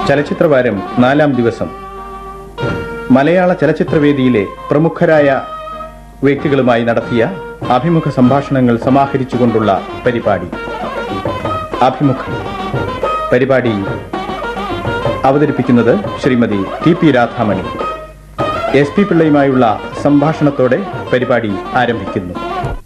ചലച്ചിത്രവാരം നാലാം ദിവസം മലയാള ചലച്ചിത്രവേദിയിലെ പ്രമുഖരായ വ്യക്തികളുമായി നടത്തിയ അഭിമുഖ സംഭാഷണങ്ങൾ സമാഹരിച്ചുകൊണ്ടുള്ള പരിപാടി അഭിമുഖം പരിപാടി അവതരിപ്പിക്കുന്നത് Srimathi T P Radhamani S P പിള്ളയുമായുള്ള സംഭാഷണത്തോടെ പരിപാടി ആരംഭിക്കുന്നു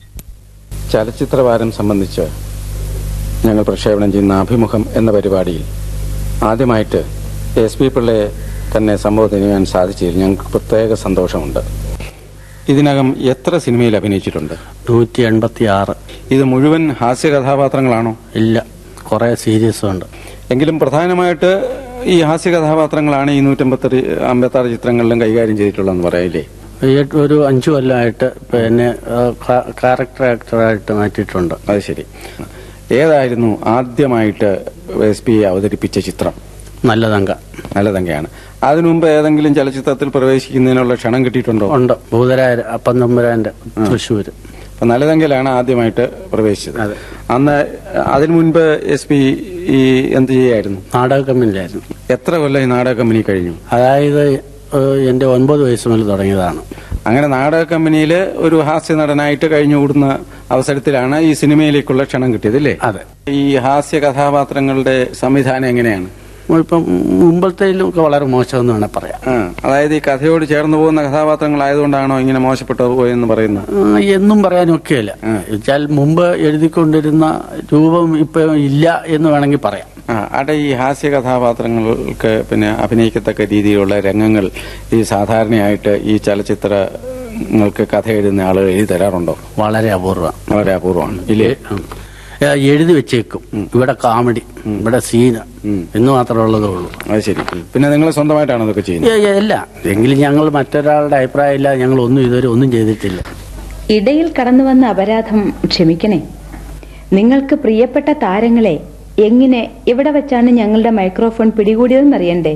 ചലച്ചിത്രവാരം സംബന്ധിച്ച് ഞങ്ങൾ പ്രക്ഷേപണം ചെയ്യുന്ന അഭിമുഖം എന്ന പരിപാടിയിൽ ആദ്യമായിട്ട് എസ് പി പിള്ളയെ തന്നെ സംബോധന ചെയ്യാൻ സാധിച്ചതിൽ ഞങ്ങൾക്ക് പ്രത്യേക സന്തോഷമുണ്ട് ഇതിനകം എത്ര സിനിമയിൽ അഭിനയിച്ചിട്ടുണ്ട് നൂറ്റി എൺപത്തി ആറ് ഇത് മുഴുവൻ ഹാസ്യ കഥാപാത്രങ്ങളാണോ ഇല്ല കുറേ സീരീസും ഉണ്ട് എങ്കിലും പ്രധാനമായിട്ട് ഈ ഹാസ്യ കഥാപാത്രങ്ങളാണ് ഈ നൂറ്റമ്പത്തി അമ്പത്തി ആറ് ചിത്രങ്ങളിലും കൈകാര്യം ചെയ്തിട്ടുള്ളതെന്ന് പറയില്ലേ ഈ ഒരു അഞ്ചു കൊല്ലമായിട്ട് പിന്നെ ക്യാരക്ടർ ആക്ടറായിട്ട് മാറ്റിയിട്ടുണ്ട് അത് ശരി ഏതായിരുന്നു ആദ്യമായിട്ട് എസ് പി അവതരിപ്പിച്ച ചിത്രം നല്ലതങ്ക നല്ലതങ്കയാണ് അതിനു മുമ്പ് ഏതെങ്കിലും ചലച്ചിത്രത്തിൽ പ്രവേശിക്കുന്നതിനുള്ള ക്ഷണം കിട്ടിയിട്ടുണ്ടോ ഉണ്ട് ഭൂതരായ അപ്പം തമ്പുരാന്റെ തൃശ്ശൂര് അപ്പൊ നല്ലതങ്കയിലാണ് ആദ്യമായിട്ട് പ്രവേശിച്ചത് അതെ. അന്ന് അതിനു മുൻപ് എസ് പി ഈ എന്ത് ചെയ്യായിരുന്നു നാടക കമ്പനിയിലായിരുന്നു എത്ര കൊല്ലം ഈ നാടക കമ്പനി കഴിഞ്ഞു അതായത് ഏഹ്, എന്റെ ഒൻപത് വയസ്സ് മുതൽ തുടങ്ങിയതാണ് അങ്ങനെ നാടക കമ്പനിയിൽ ഒരു ഹാസ്യ നടനായിട്ട് കഴിഞ്ഞുകൂടുന്ന അവസരത്തിലാണ് ഈ സിനിമയിലേക്കുള്ള ക്ഷണം കിട്ടിയത് അല്ലേ അതെ ഈ ഹാസ്യ കഥാപാത്രങ്ങളുടെ സംവിധാനം എങ്ങനെയാണ് ഇപ്പം മുമ്പത്തേലും ഒക്കെ വളരെ മോശമെന്ന് വേണേൽ പറയാം ആ, അതായത് ഈ കഥയോട് ചേർന്ന് പോകുന്ന കഥാപാത്രങ്ങളായതുകൊണ്ടാണോ ഇങ്ങനെ മോശപ്പെട്ടു പോയെന്ന് പറയുന്നത് ആ, എന്നും പറയാനൊക്കെയല്ല വെച്ചാൽ മുമ്പ് എഴുതിക്കൊണ്ടിരുന്ന രൂപം ഇപ്പൊ ഇല്ല എന്ന് വേണമെങ്കിൽ പറയാം ആ അവിടെ ഈ ഹാസ്യ കഥാപാത്രങ്ങൾക്ക് പിന്നെ അഭിനയിക്കത്തക്ക രീതിയിലുള്ള രംഗങ്ങൾ ഈ സാധാരണയായിട്ട് ഈ ചലച്ചിത്രങ്ങൾക്ക് കഥ എഴുതുന്ന ആളുകൾ എഴുതി തരാറുണ്ടോ വളരെ അപൂർവം വളരെ അപൂർവമാണ് ഇല്ലേ ഉം. ഏ, എഴുതി വെച്ചേക്കും ഇവിടെ കോമഡി ഇവിടെ സീന് എന്ന് മാത്രമേ ഉള്ളതേ ഉള്ളൂ അത് ശരി പിന്നെ നിങ്ങൾ സ്വന്തമായിട്ടാണ് ഇതൊക്കെ ചെയ്യുന്നത് ഏ, ഏ, അല്ല എങ്കിലും ഞങ്ങൾ മറ്റൊരാളുടെ അഭിപ്രായം ഇല്ല ഞങ്ങൾ ഒന്നും ഇതുവരെ ഒന്നും ചെയ്തിട്ടില്ല ഇടയിൽ കടന്നു വന്ന അപരാധം ക്ഷമിക്കണേ നിങ്ങൾക്ക് പ്രിയപ്പെട്ട താരങ്ങളെ എങ്ങനെ എവിടെ വെച്ചാണ് ഞങ്ങളുടെ മൈക്രോഫോൺ പിടികൂടിയതെന്നറിയണ്ടേ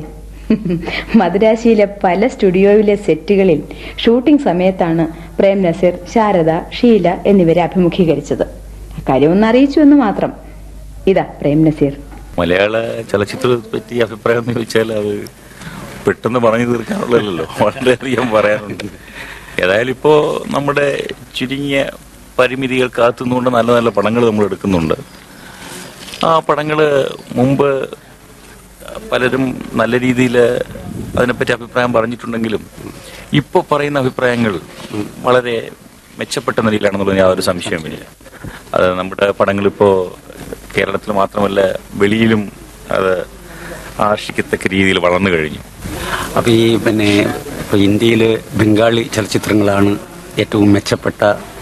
മദുരാശിയിലെ പല സ്റ്റുഡിയോയിലെ സെറ്റുകളിൽ ഷൂട്ടിംഗ് സമയത്താണ് പ്രേം നസീർ ശാരദ ഷീല എന്നിവരെ അഭിമുഖീകരിച്ചത് അക്കാര്യം ഒന്ന് അറിയിച്ചു എന്ന് മാത്രം ഇതാ പ്രേം നസീർ മലയാള ചലച്ചിത്രത്തെ പറ്റി അഭിപ്രായം എന്ന് ചോദിച്ചാൽ അത് പെട്ടെന്ന് പറഞ്ഞു തീർക്കാനുള്ളതല്ലോ വളരെയധികം പറയാനുണ്ട് ഏതായാലും ഇപ്പോ നമ്മുടെ ചുരുങ്ങിയ പരിമിതികൾ കാത്തുനിന്നുകൊണ്ട് നല്ല നല്ല പടങ്ങൾ നമ്മൾ എടുക്കുന്നുണ്ട് ആ പടങ്ങള് മുമ്പ് പലരും നല്ല രീതിയിൽ അതിനെപ്പറ്റി അഭിപ്രായം പറഞ്ഞിട്ടുണ്ടെങ്കിലും ഇപ്പൊ പറയുന്ന അഭിപ്രായങ്ങൾ വളരെ മെച്ചപ്പെട്ട നിലയിലാണെന്നുള്ള യാതൊരു സംശയമില്ല അത് നമ്മുടെ പടങ്ങളിപ്പോ കേരളത്തിൽ മാത്രമല്ല വെളിയിലും അത് ആർഷിക്കത്തക്ക രീതിയിൽ വളർന്നു കഴിഞ്ഞു അപ്പൊ ഈ പിന്നെ ഇപ്പൊ ഇന്ത്യയില് ബംഗാളി ചലച്ചിത്രങ്ങളാണ് ഏറ്റവും മെച്ചപ്പെട്ട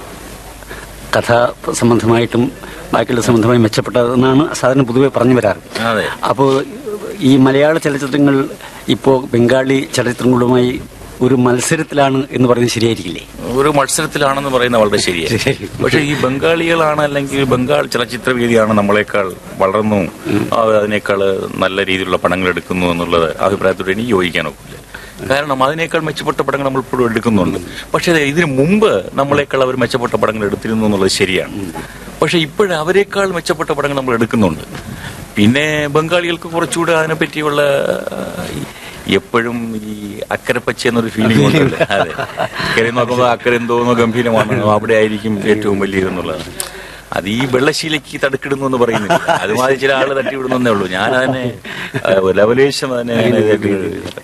കഥ സംബന്ധമായിട്ടും ബാക്കിയുള്ള സംബന്ധമായി മെച്ചപ്പെട്ടതെന്നാണ് സാധാരണ പൊതുവെ പറഞ്ഞു വരാറ് അതെ. അപ്പോൾ ഈ മലയാള ചലച്ചിത്രങ്ങൾ ഇപ്പോൾ ബംഗാളി ചലച്ചിത്രങ്ങളുമായി ഒരു മത്സരത്തിലാണ് എന്ന് പറയുന്നത് ശരിയായിരിക്കില്ലേ ഒരു മത്സരത്തിലാണെന്ന് പറയുന്ന വളരെ ശരിയാണ് പക്ഷെ ഈ ബംഗാളികളാണ് അല്ലെങ്കിൽ ബംഗാൾ ചലച്ചിത്ര വേദിയാണ് നമ്മളെക്കാൾ വളർന്നു ആ, അതിനേക്കാൾ നല്ല രീതിയിലുള്ള പടങ്ങൾ എടുക്കുന്നു എന്നുള്ളത് അഭിപ്രായത്തോട് എനിക്ക് യോജിക്കാൻ ഒക്കില്ല കാരണം അതിനേക്കാൾ മെച്ചപ്പെട്ട പടങ്ങൾ നമ്മൾ ഇപ്പോഴും എടുക്കുന്നുണ്ട് പക്ഷെ ഇതിനു മുമ്പ് നമ്മളെക്കാൾ അവർ മെച്ചപ്പെട്ട പടങ്ങൾ എടുത്തിരുന്നു എന്നുള്ളത് ശരിയാണ് പക്ഷെ ഇപ്പോഴും അവരെക്കാൾ മെച്ചപ്പെട്ട പടങ്ങൾ നമ്മൾ എടുക്കുന്നുണ്ട് പിന്നെ ബംഗാളികൾക്ക് കുറച്ചുകൂടെ അതിനെ പറ്റിയുള്ള എപ്പോഴും ഈ അക്കരപ്പച്ച എന്നൊരു ഫീലിംഗ് ഉണ്ടല്ലോ അതെ ഇക്കരെ നോക്കുമ്പോൾ അക്കരെ എന്തോന്നോ ഗംഭീരമാണ് അവിടെ ആയിരിക്കും ഏറ്റവും വലിയ ഇതെന്നുള്ളത് അത് ഈ വെള്ളശീലയ്ക്ക് തടുക്കിടുന്നു എന്ന് പറയുന്നില്ല അതുമാതിരി ചില ആള് തട്ടിവിടുന്നേ ഉള്ളൂ ഞാൻ അതിനെ ലവലേശം അതിനെ